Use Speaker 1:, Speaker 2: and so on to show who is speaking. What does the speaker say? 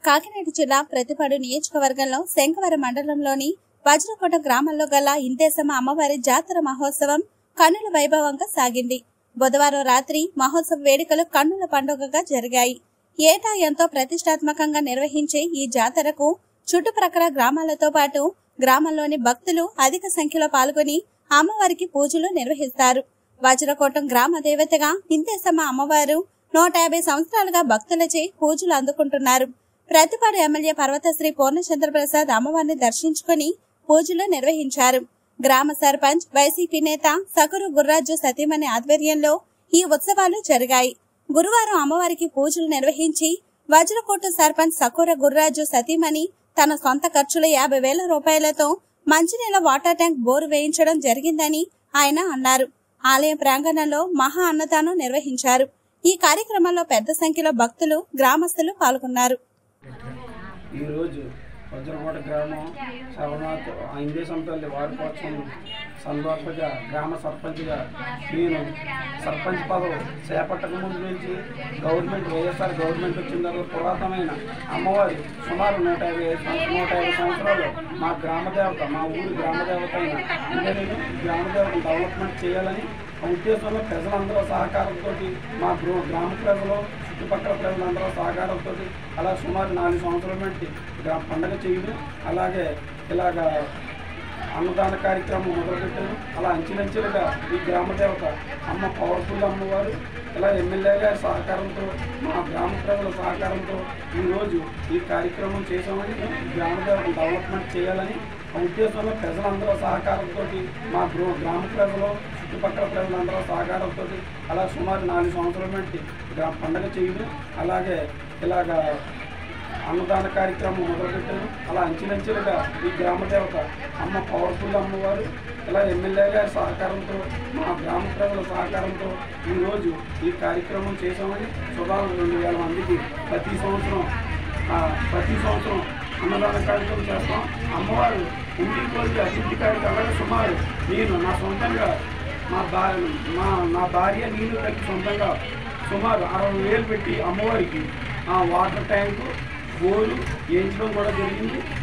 Speaker 1: కాకినాడ జిల్లా ప్రతిపాడు నియోజకవర్గంలో శంకవరం మండలంలోని వజ్రకోట గ్రామంలో గల ఇంతేసమ్మ అమ్మవారి జాతర మహోత్సవం కన్నుల వైభవంగా సాగింది బుధవారం రాత్రి మహోత్సవ వేడుకలు కన్నుల పండుగగా జరిగాయి ఏటా ఎంతో ప్రతిష్టాత్మకంగా నిర్వహించే ఈ జాతరకు చుట్టుప్రక్కల గ్రామాలతో పాటు గ్రామంలోని భక్తులు అధిక సంఖ్యలో పాల్గొని అమ్మవారికి పూజలు నిర్వహిస్తారు వజ్రకోటం గ్రామ దేవతగా ఇంతేసమ్మ అమ్మవారు నూట యాభై సంవత్సరాలుగా భక్తులచే పూజలు అందుకుంటున్నారు ప్రతిపాడు ఎమ్మెల్యే పర్వతశ్రీ పూర్ణచంద్ర ప్రసాద్ అమ్మవారిని దర్శించుకుని పూజలు నిర్వహించారు గ్రామ సర్పంచ్ వైసీపీ నేత సకరు గుర్రాజు సతీమణి ఆధ్వర్యంలో ఈ ఉత్సవాలు జరిగాయి గురువారం అమ్మవారికి పూజలు నిర్వహించి వజ్రకోట సర్పంచ్ సకూర గుర్రాజు సతీమణి తన సొంత ఖర్చుల యాభై వేల రూపాయలతో మంచినీళ్ళ వాటర్ ట్యాంక్ బోరు వేయించడం జరిగిందని ఆయన అన్నారు ఆలయ ప్రాంగణంలో మహా అన్నదానం నిర్వహించారు ఈ కార్యక్రమంలో పెద్ద సంఖ్యలో భక్తులు గ్రామస్తులు పాల్గొన్నారు
Speaker 2: ఈరోజు వజ్రకోట గ్రామం సర్వనాథ్ ఇందేశం తల్లి వారికోసం సందర్భంగా గ్రామ సర్పంచ్గా నేను సర్పంచ్ పదవి చేపట్టక ముందు నుంచి గవర్నమెంట్ వైఎస్ఆర్ గవర్నమెంట్ వచ్చిన తర్వాత పురాతనమైన అమ్మవారి సుమారు నూట యాభై ఐదు సంవత్సరాలు నూట యాభై సంవత్సరాలు మా గ్రామ దేవత మా ఊరి గ్రామ దేవత అయిన ఇంజనీరు గ్రామ దేవతను డెవలప్మెంట్ చేయాలని ఆ ఉద్దేశంలో ప్రజలందరూ సహకారంతో మా గ్రో- గ్రామ ప్రజలు చుట్టుపక్కల ప్రజలందరూ సహకారంతో అలా సుమారు నాలుగు సంవత్సరాల నుండి గ్రామ పండగ చేయడం అలాగే ఇలాగ అన్నదాన కార్యక్రమం మొదలుపెట్టాను అలా అంచెలంచెలుగా ఈ గ్రామ దేవత అమ్మ పవర్ఫుల్ అమ్మవారు ఇలా ఎమ్మెల్యే గారి సహకారంతో మా గ్రామ ప్రజల సహకారంతో ఈరోజు ఈ కార్యక్రమం చేసామని ఈ గ్రామ దేవత డెవలప్మెంట్ చేయాలని ఆ ఉద్దేశంలో ప్రజలందరూ సహకారంతో మా గ్రో గ్రామ ప్రజలు చుట్టుపక్కల ప్రజలందరూ సహకారంతో అలా సుమారు నాలుగు సంవత్సరాల నుండి గ్రామ పండగ చేయడం అలాగే ఇలాగ అన్నదాన కార్యక్రమం మొదలుపెట్టాను అలా అంచెలంచెలుగా ఈ గ్రామ దేవత అమ్మ పవర్ఫుల్ అమ్మవారు ఇలా ఎమ్మెల్యే గారి సహకారంతో మా గ్రామ ప్రజల సహకారంతో ఈరోజు ఈ కార్యక్రమం చేసామని సుమారు రెండు వేల మందికి ప్రతి సంవత్సరం ఆ, ప్రతి సంవత్సరం అన్నదాన కార్యక్రమం చేస్తాం అమ్మవారు ఇంటి కోరిక అభివృద్ధి కార్యక్రమాలు సుమారు నేను నా సొంతంగా మా భార్య మా నా భార్య నేను కలిపి సొంతంగా సుమారు అరవై వేలు పెట్టి అమ్మవారికి ఆ వాటర్ ట్యాంకు బోరు వేయించడం కూడా జరిగింది